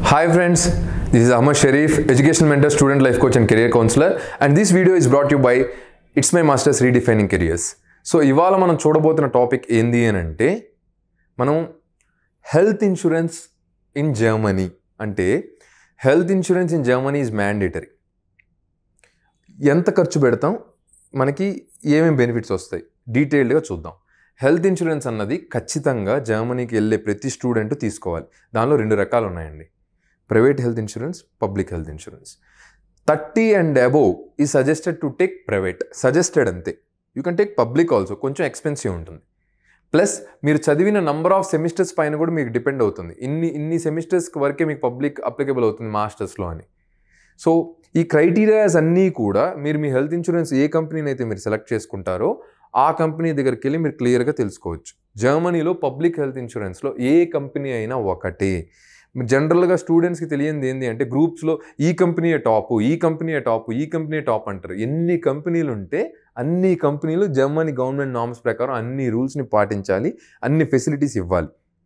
Hi friends, this is Ahmad Sharif, educational mentor, student life coach and career counselor and this video is brought to you by It's My Masters Redefining Careers. So ఇవాళ మనం చూడబోతున్న topic ఏంది అని అంటే మనం health insurance in Germany అంటే health insurance in Germany is mandatory ఎంత ఖర్చు పెడతాం మనకి ఏమేమి బెనిఫిట్స్ వస్తాయి డీటెయిల్డ్గా చూద్దాం హెల్త్ ఇన్సూరెన్స్ అన్నది ఖచ్చితంగా జర్మనీకి వెళ్ళే ప్రతి స్టూడెంట్ తీసుకోవాలి దానిలో రెండు రకాలు ఉన్నాయండి private health insurance public health insurance thirty and above ఈ suggested to take private suggested అంతే you can take public also కొంచెం ఎక్స్పెన్సివ్ ఉంటుంది ప్లస్ మీరు చదివిన నంబర్ ఆఫ్ సెమిస్టర్స్ పైన కూడా మీకు డిపెండ్ అవుతుంది ఇన్ని ఇన్ని సెమిస్టర్స్ వరకే మీకు పబ్లిక్ అప్లికబుల్ అవుతుంది మాస్టర్స్లో అని సో ఈ క్రైటీరియాస్ అన్నీ కూడా మీరు మీ హెల్త్ ఇన్సూరెన్స్ ఏ కంపెనీని అయితే మీరు సెలెక్ట్ చేసుకుంటారో ఆ కంపెనీ దగ్గరికి వెళ్ళి మీరు క్లియర్గా తెలుసుకోవచ్చు జర్మనీలో పబ్లిక్ హెల్త్ ఇన్సూరెన్స్లో ఏ కంపెనీ అయినా ఒకటే జనరల్గా స్టూడెంట్స్కి తెలియంది ఏంటి అంటే గ్రూప్స్లో ఈ కంపెనీయే టాప్ ఈ కంపెనీయే టాప్ ఈ కంపెనీయే టాప్ అంటారు ఎన్ని కంపెనీలు ఉంటే అన్ని కంపెనీలు జర్మనీ గవర్నమెంట్ నామ్స్ ప్రకారం అన్ని రూల్స్ని పాటించాలి అన్ని ఫెసిలిటీస్ ఇవ్వాలి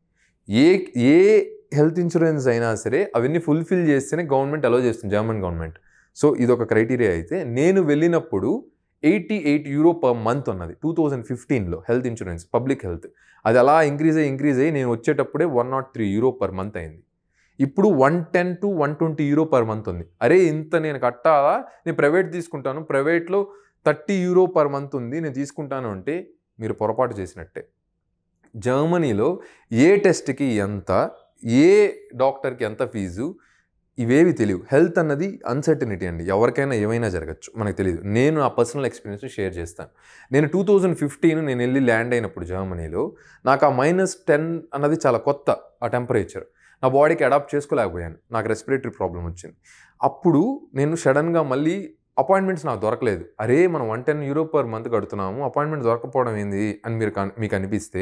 ఏ ఏ హెల్త్ ఇన్సూరెన్స్ అయినా సరే అవన్నీ ఫుల్ఫిల్ చేస్తేనే గవర్నమెంట్ అలో చేస్తుంది జర్మన్ గవర్నమెంట్ సో ఇది ఒక క్రైటీరియా అయితే నేను వెళ్ళినప్పుడు eighty eight euro per month ఉన్నది టూ థౌజండ్ ఫిఫ్టీన్లో హెల్త్ ఇన్సూరెన్స్ పబ్లిక్ హెల్త్ అది అలా ఇంక్రీజ్ అయ్యి ఇంక్రీజ్ అయ్యి నేను వచ్చేటప్పుడే one nought three euro per month అయింది ఇప్పుడు one ten to one twenty euro per month ఉంది అరే ఇంత నేను కట్టాలా నేను ప్రైవేట్ తీసుకుంటాను ప్రైవేట్లో థర్టీ యూరో పర్ మంత్ ఉంది నేను తీసుకుంటాను అంటే మీరు పొరపాటు చేసినట్టే జర్మనీలో ఏ టెస్ట్కి ఎంత ఏ డాక్టర్కి ఎంత ఫీజు ఇవేవి తెలియవు హెల్త్ అన్నది అన్సర్టనిటీ అండి ఎవరికైనా ఏమైనా జరగచ్చు మనకు తెలియదు నేను ఆ పర్సనల్ ఎక్స్పీరియన్స్ షేర్ చేస్తాను నేను టూ థౌజండ్ ఫిఫ్టీన్ నేను వెళ్ళి ల్యాండ్ అయినప్పుడు జర్మనీలో నాకు ఆ మైనస్ టెన్ అన్నది చాలా కొత్త ఆ టెంపరేచర్ నా బాడీకి అడాప్ట్ చేసుకోలేకపోయాను నాకు రెస్పిరేటరీ ప్రాబ్లం వచ్చింది అప్పుడు నేను సడన్గా మళ్ళీ అపాయింట్మెంట్స్ నాకు దొరకలేదు అరే మనం one ten euro per month కడుతున్నాము అపాయింట్మెంట్ దొరకపోవడం ఏంది అని మీరు కన్- మీకు అనిపిస్తే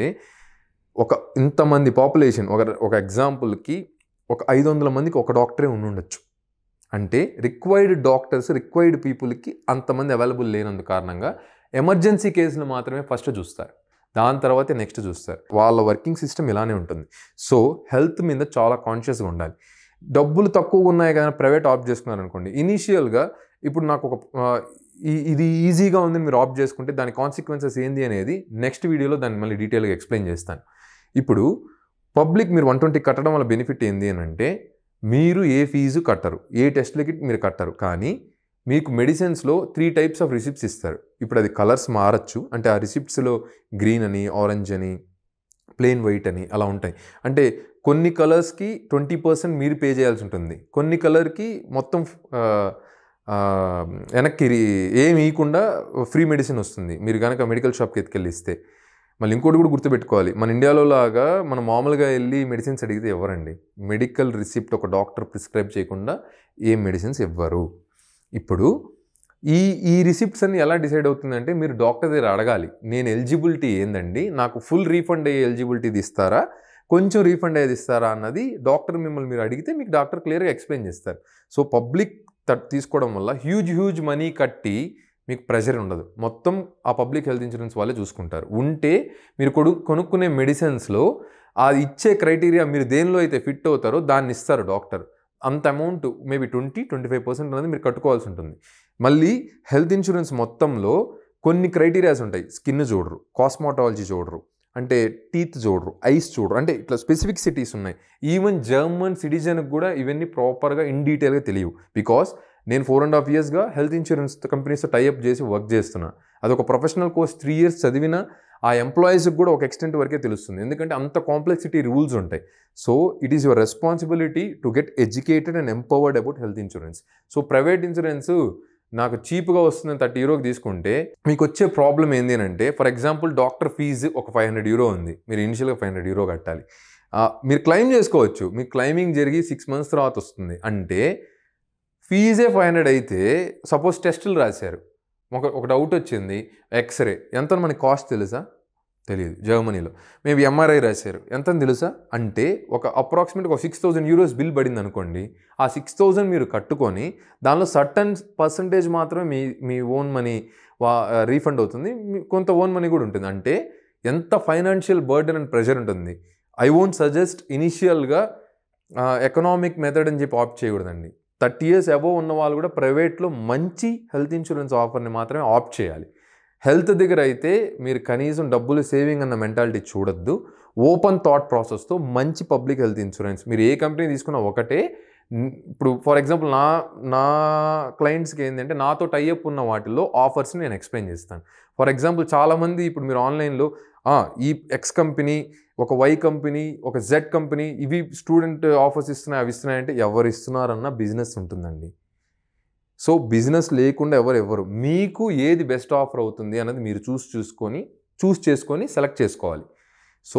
ఒక ఇంతమంది పాపులేషన్ ఒక ఒక ఎగ్జాంపుల్కి ఒక ఐదు వందల మందికి ఒక డాక్టరే ఉండి ఉండొచ్చు అంటే రిక్వైర్డ్ డాక్టర్స్ రిక్వైర్డ్ పీపుల్కి అంతమంది అవైలబుల్ లేనందు కారణంగా ఎమర్జెన్సీ కేసులు మాత్రమే ఫస్ట్ చూస్తారు దాని తర్వాతే నెక్స్ట్ చూస్తారు వాళ్ళ వర్కింగ్ సిస్టమ్ ఇలానే ఉంటుంది సో హెల్త్ మీద చాలా కాన్షియస్గా ఉండాలి డబ్బులు తక్కువగా ఉన్నాయి కానీ ప్రైవేట్ ఆప్ట్ చేసుకున్నారు అనుకోండి ఇనీషియల్గా ఇప్పుడు నాకు ఒక ఆ, ఈ- ఇది ఈజీగా ఉంది మీరు ఆప్ట్ చేసుకుంటే దాని కాన్సిక్వెన్సెస్ ఏంది అనేది నెక్స్ట్ వీడియోలో దాన్ని మళ్ళీ డీటెయిల్గా ఎక్స్ప్లెయిన్ చేస్తాను ఇప్పుడు పబ్లిక్ మీరు వన్ ట్వంటీ కట్టడం వల్ల బెనిఫిట్ ఏంది అని అంటే మీరు ఏ ఫీజు కట్టరు ఏ టెస్ట్లకి మీరు కట్టరు కానీ మీకు మెడిసిన్స్లో త్రీ టైప్స్ ఆఫ్ రిసిప్ట్స్ ఇస్తారు ఇప్పుడు అది కలర్స్ మారచ్చు అంటే ఆ రిసిప్ట్స్లో గ్రీన్ అని ఆరెంజ్ అని ప్లెయిన్ వైట్ అని అలా ఉంటాయి అంటే కొన్ని కలర్స్కి ట్వంటీ పర్సెంట్ మీరు పే చేయాల్సి ఉంటుంది కొన్ని కలర్కి మొత్తం ఆ, ఆ, వెనక్కి రి- ఏమి ఇవ్వకుండా ఫ్రీ మెడిసిన్ వస్తుంది మీరు కనుక మెడికల్ షాప్కి ఎత్తుకెళ్ళి ఇస్తే మళ్ళీ ఇంకోటి కూడా గుర్తుపెట్టుకోవాలి మన ఇండియాలో లాగా మనం మామూలుగా వెళ్ళి మెడిసిన్స్ అడిగితే ఇవ్వరండి మెడికల్ రిసిప్ట్ ఒక డాక్టర్ ప్రిస్క్రైబ్ చేయకుండా ఏ మెడిసిన్స్ ఇవ్వరు ఇప్పుడు ఈ ఈ రిసిప్ట్స్ అన్ని ఎలా డిసైడ్ అవుతుందంటే మీరు డాక్టర్ దగ్గర అడగాలి నేను ఎలిజిబిలిటీ ఏందండి నాకు ఫుల్ రీఫండ్ అయ్యే ఎలిజిబిలిటీది ఇస్తారా కొంచెం రీఫండ్ అయ్యేది ఇస్తారా అన్నది డాక్టర్ మిమ్మల్ని మీరు అడిగితే మీకు డాక్టర్ క్లియర్గా ఎక్స్ప్లెయిన్ చేస్తారు సో పబ్లిక్ తీసుకోవడం వల్ల హ్యూజ్ హ్యూజ్ మనీ కట్టి మీకు ప్రెషర్ ఉండదు మొత్తం ఆ పబ్లిక్ హెల్త్ ఇన్సూరెన్స్ వాళ్ళే చూసుకుంటారు ఉంటే మీరు కొడు కొనుక్కునే మెడిసిన్స్లో ఆ ఇచ్చే క్రైటీరియా మీరు దేనిలో అయితే ఫిట్ అవుతారో దాన్ని ఇస్తారు డాక్టర్ అంత amount maybe twenty twenty five percent అనేది మీరు కట్టుకోవాల్సి ఉంటుంది మళ్ళీ హెల్త్ ఇన్సూరెన్స్ మొత్తంలో కొన్ని క్రైటీరియాస్ ఉంటాయి స్కిన్ చూడరు కాస్మాటాలజీ చూడరు అంటే టీత్ చూడరు ఐస్ చూడరు అంటే ఇట్లా స్పెసిఫిక్ సిటీస్ ఉన్నాయి ఈవెన్ జర్మన్ సిటిజన్కి కూడా ఇవన్నీ ప్రాపర్గా ఇన్ డీటెయిల్గా తెలియవు బికాస్ నేను ఫోర్ అండ్ హాఫ్ ఇయర్స్గా హెల్త్ ఇన్సూరెన్స్ కంపెనీస్తో టైఅప్ చేసి వర్క్ చేస్తున్నా అదొక ప్రొఫెషనల్ కోర్స్ త్రీ ఇయర్స్ చదివిన ఆ ఎంప్లాయీస్కి కూడా ఒక ఎక్స్టెంట్ వరకే తెలుస్తుంది ఎందుకంటే అంత కాంప్లెక్సిటీ రూల్స్ ఉంటాయి so it is your responsibility to get educated and empowered about health insurance so private insurance నాకు చీప్గా వస్తుందని థర్టీ యూరోకి తీసుకుంటే మీకు వచ్చే ప్రాబ్లం ఏంటి అని అంటే ఫర్ ఎగ్జాంపుల్ డాక్టర్ ఫీజు ఒక ఫైవ్ హండ్రెడ్ యూరో ఉంది మీరు ఇనిషియల్గా ఫైవ్ హండ్రెడ్ యూరో కట్టాలి ఆ, మీరు క్లెయిమ్ చేసుకోవచ్చు మీకు క్లైమింగ్ జరిగి సిక్స్ మంత్స్ తర్వాత వస్తుంది అంటే ఫీజే ఫైవ్ హండ్రెడ్ అయితే సపోజ్ టెస్టులు రాశారు ఒక ఒక డౌట్ వచ్చింది ఎక్స్రే ఎంత మనకి కాస్ట్ తెలుసా తెలియదు జర్మనీలో మేబీ ఎంఆర్ఐ రాశారు ఎంత అని తెలుసా అంటే ఒక అప్రాక్సిమేట్ ఒక సిక్స్ థౌజండ్ యూరోస్ బిల్ పడింది అనుకోండి ఆ సిక్స్ థౌజండ్ మీరు కట్టుకొని దానిలో సర్టన్ పర్సంటేజ్ మాత్రమే మీ మీ ఓన్ మనీ వా రీఫండ్ అవుతుంది మీ- కొంత ఓన్ మనీ కూడా ఉంటుంది అంటే ఎంత ఫైనాన్షియల్ బర్డెన్ అండ్ ప్రెషర్ ఉంటుంది ఐ వోంట్ సజెస్ట్ ఇనిషియల్గా ఎకనామిక్ మెథడ్ అని చెప్పి ఆప్ట్ చేయకూడదండి థర్టీ ఇయర్స్ అబోవ్ ఉన్న వాళ్ళు కూడా ప్రైవేట్లో మంచి హెల్త్ ఇన్సూరెన్స్ ఆఫర్ని మాత్రమే ఆప్ట్ చేయాలి హెల్త్ దగ్గర అయితే మీరు కనీసం డబ్బులు సేవింగ్ అన్న మెంటాలిటీ చూడొద్దు ఓపెన్ థాట్ ప్రాసెస్తో మంచి పబ్లిక్ హెల్త్ ఇన్సూరెన్స్ మీరు ఏ కంపెనీ తీసుకున్నా ఒకటే న్- ఇప్పుడు ఫర్ ఎగ్జాంపుల్ నా నా క్లయింట్స్కి ఏంటంటే నాతో టైఅప్ ఉన్న వాటిల్లో ఆఫర్స్ని నేను ఎక్స్ప్లెయిన్ చేస్తాను ఫర్ ఎగ్జాంపుల్ చాలామంది ఇప్పుడు మీరు ఆన్లైన్లో ఈ ఎక్స్ కంపెనీ ఒక వై కంపెనీ ఒక జెడ్ కంపెనీ ఇవి స్టూడెంట్ ఆఫర్స్ ఇస్తున్నాయి అవి ఇస్తున్నాయంటే ఎవరు ఇస్తున్నారన్న బిజినెస్ ఉంటుందండి సో బిజినెస్ లేకుండా ఎవరు ఎవరు మీకు ఏది బెస్ట్ ఆఫర్ అవుతుంది అన్నది మీరు చూసి చూసుకొని చూస్ చేసుకొని సెలెక్ట్ చేసుకోవాలి సో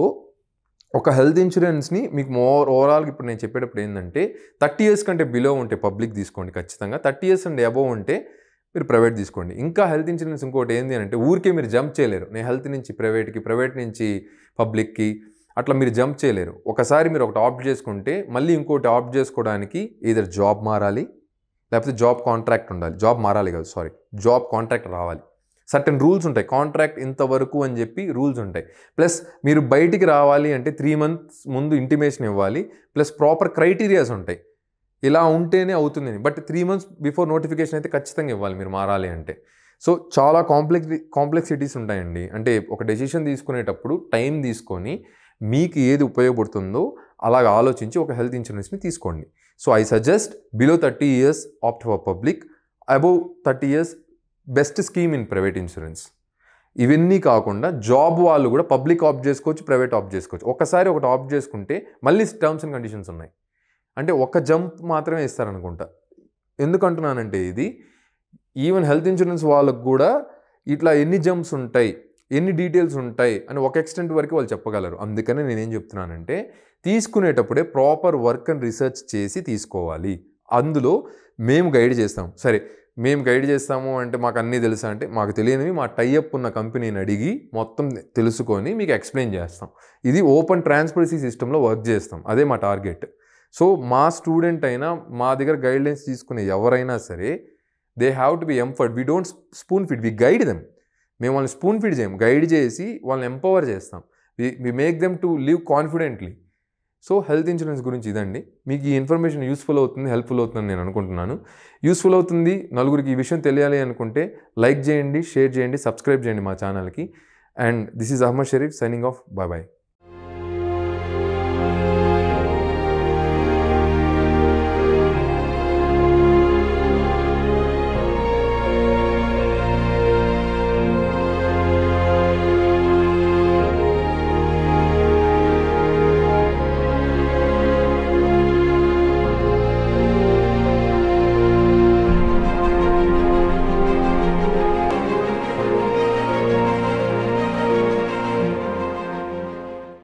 ఒక హెల్త్ ఇన్సూరెన్స్ని మీకు మోర్ ఓవరాల్గా ఇప్పుడు నేను చెప్పేటప్పుడు ఏంటంటే థర్టీ ఇయర్స్ కంటే బిలో ఉంటే పబ్లిక్ తీసుకోండి ఖచ్చితంగా థర్టీ ఇయర్స్ అండ్ అబోవ్ ఉంటే మీరు ప్రైవేట్ తీసుకోండి ఇంకా హెల్త్ ఇన్సూరెన్స్ ఇంకోటి ఏంటి అంటే ఊరికే మీరు జంప్ చేయలేరు నేను హెల్త్ నుంచి ప్రైవేట్కి ప్రైవేట్ నుంచి పబ్లిక్కి అట్లా మీరు జంప్ చేయలేరు ఒకసారి మీరు ఒకటి ఆప్ట్ చేసుకుంటే మళ్ళీ ఇంకోటి ఆప్ట్ చేసుకోవడానికి ఏదర్ జాబ్ మారాలి లేకపోతే జాబ్ కాంట్రాక్ట్ ఉండాలి జాబ్ మారాలి కాదు సారీ జాబ్ కాంట్రాక్ట్ రావాలి సర్టన్ రూల్స్ ఉంటాయి కాంట్రాక్ట్ ఇంతవరకు అని చెప్పి రూల్స్ ఉంటాయి ప్లస్ మీరు బయటికి రావాలి అంటే త్రీ మంత్స్ ముందు ఇంటిమేషన్ ఇవ్వాలి ప్లస్ ప్రాపర్ క్రైటీరియాస్ ఉంటాయి ఇలా ఉంటేనే అవుతుంది but three months before notification అయితే ఖచ్చితంగా ఇవ్వాలి మీరు మారాలి అంటే సో చాలా కాంప్లెక్స్ కాంప్లెక్సిటీస్ ఉంటాయండి అంటే ఒక డెసిషన్ తీసుకునేటప్పుడు టైం తీసుకొని మీకు ఏది ఉపయోగపడుతుందో అలాగ ఆలోచించి ఒక హెల్త్ ఇన్సూరెన్స్ని తీసుకోండి so I suggest below thirty years opt for public above thirty years best scheme in private insurance ఇవన్నీ కాకుండా జాబ్ వాళ్ళు కూడా పబ్లిక్ ఆప్ట్ చేసుకోవచ్చు ప్రైవేట్ ఆప్ట్ చేసుకోవచ్చు ఒకసారి ఒకటి ఆప్ట్ చేసుకుంటే మళ్ళీ టర్మ్స్ అండ్ కండిషన్స్ ఉన్నాయి అంటే ఒక జంప్ మాత్రమే ఇస్తారనుకుంటా ఎందుకంటున్నానంటే ఇది ఈవెన్ హెల్త్ ఇన్సూరెన్స్ వాళ్ళకు కూడా ఇట్లా ఎన్ని జంప్స్ ఉంటాయి ఎన్ని డీటెయిల్స్ ఉంటాయి అని ఒక ఎక్స్టెంట్ వరకు వాళ్ళు చెప్పగలరు అందుకనే నేనేం చెప్తున్నానంటే తీసుకునేటప్పుడే ప్రాపర్ వర్క్ అండ్ రీసెర్చ్ చేసి తీసుకోవాలి అందులో మేము గైడ్ చేస్తాం సరే మేము గైడ్ చేస్తాము అంటే మాకు అన్నీ తెలుసా అంటే మాకు తెలియనివి మా టైఅప్ ఉన్న కంపెనీని అడిగి మొత్తం తెలుసుకొని మీకు ఎక్స్ప్లెయిన్ చేస్తాం ఇది ఓపెన్ ట్రాన్స్పరెన్సీ సిస్టంలో వర్క్ చేస్తాం అదే మా టార్గెట్ సో మా స్టూడెంట్ అయినా మా దగ్గర గైడ్లైన్స్ తీసుకునే ఎవరైనా సరే they have to be empowered we don't spoon fed we guide them మేము వాళ్ళని స్పూన్ ఫిడ్ చేయం గైడ్ చేసి వాళ్ళని ఎంపవర్ చేస్తాం we we make them to live confidently so health insurance గురించి ఇదండి మీకు ఈ ఇన్ఫర్మేషన్ యూస్ఫుల్ అవుతుంది హెల్ప్ఫుల్ అవుతుందని నేను అనుకుంటున్నాను యూస్ఫుల్ అవుతుంది నలుగురికి ఈ విషయం తెలియాలి అనుకుంటే లైక్ చేయండి షేర్ చేయండి సబ్స్క్రైబ్ చేయండి మా ఛానల్కి and this is Ahmad Sharif signing off bye bye